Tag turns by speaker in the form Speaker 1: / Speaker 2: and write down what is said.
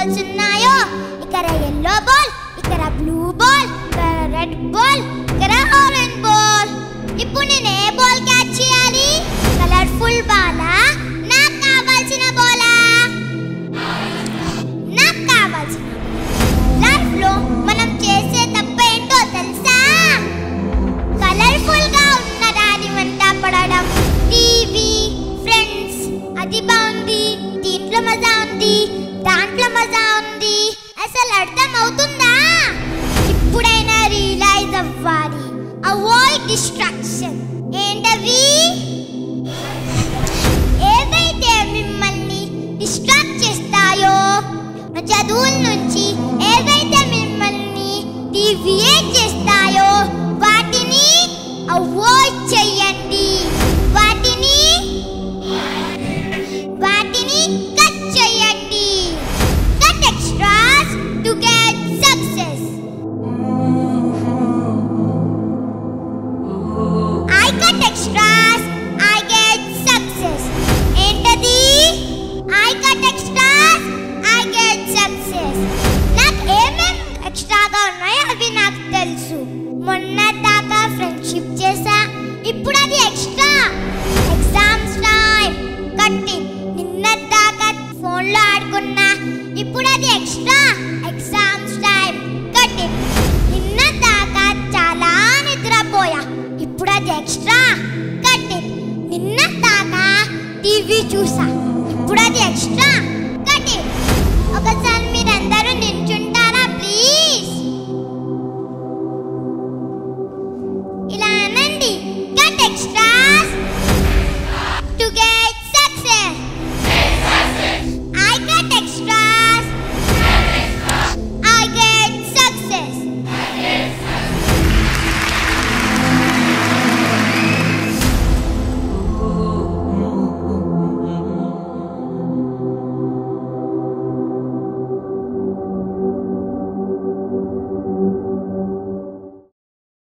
Speaker 1: Balls ఉన్నాయో ఇక్కడ yellow ball ఇక్కడ బ్లూ బాల్ ఇక్కడ రెడ్ బాల్ ఇక్కడ ఆరెంజ్ బాల్ ఇప్పుడు నేను ఏ బాల్ క్యాచ్ చేయాలి కలర్ఫుల్ బాలా నాకు కావాల్సిన బాలా నాకు కావాల్సిన లైఫ్ లో మనం చేసే తప్ప ఏంటో తెలుసా కలర్ఫుల్ గా ఉన్న దాని వెంట పడడం టీవీ ఫ్రెండ్స్ అది బాగుంది దీంట్లో మజా ఉంది దాంట్లో మజా ఉంది అసలు అర్థం అవుతుందా ఇప్పుడైనా రియలైజ్ అవ్వాలి అవాయిడ్ డిస్ట్రాక్షన్ ఏంటవి ఏవైతే మిమ్మల్ని డిస్ట్రాక్ట్ చేస్తాయో చదువుల నుంచి ఏవైతే మిమ్మల్ని డివియేట్ చేస్తాయో వాటిని అవాయిడ్ చెయ్యండి వాటిని వాటిని కట్ చేయండి cut extras to get success I cut extras, I get success. ఏంటది I cut extras, I get success. నాకు ఏమేం ఎక్స్ట్రాగా ఉన్నాయో అవి నాకు తెలుసు మొన్న దాకా ఫ్రెండ్షిప్ చేసా ఇప్పుడు అది ఎక్స్ట్రా ఎగ్జామ్స్ టైం కట్టింగ్ నిన్న దాకా ఫోన్లో ఆడుకున్నా ఇప్పుడు అది ఎక్స్ట్రా ఎగ్జామ్స్ టైం కట్టింగ్ నిన్న దాకా చాలా నిద్రపోయా ఇప్పుడు అది ఎక్స్ట్రా కట్టింగ్ నిన్న దాకా టీవీ చూసా ఇప్పుడు అది ఎక్స్ట్రా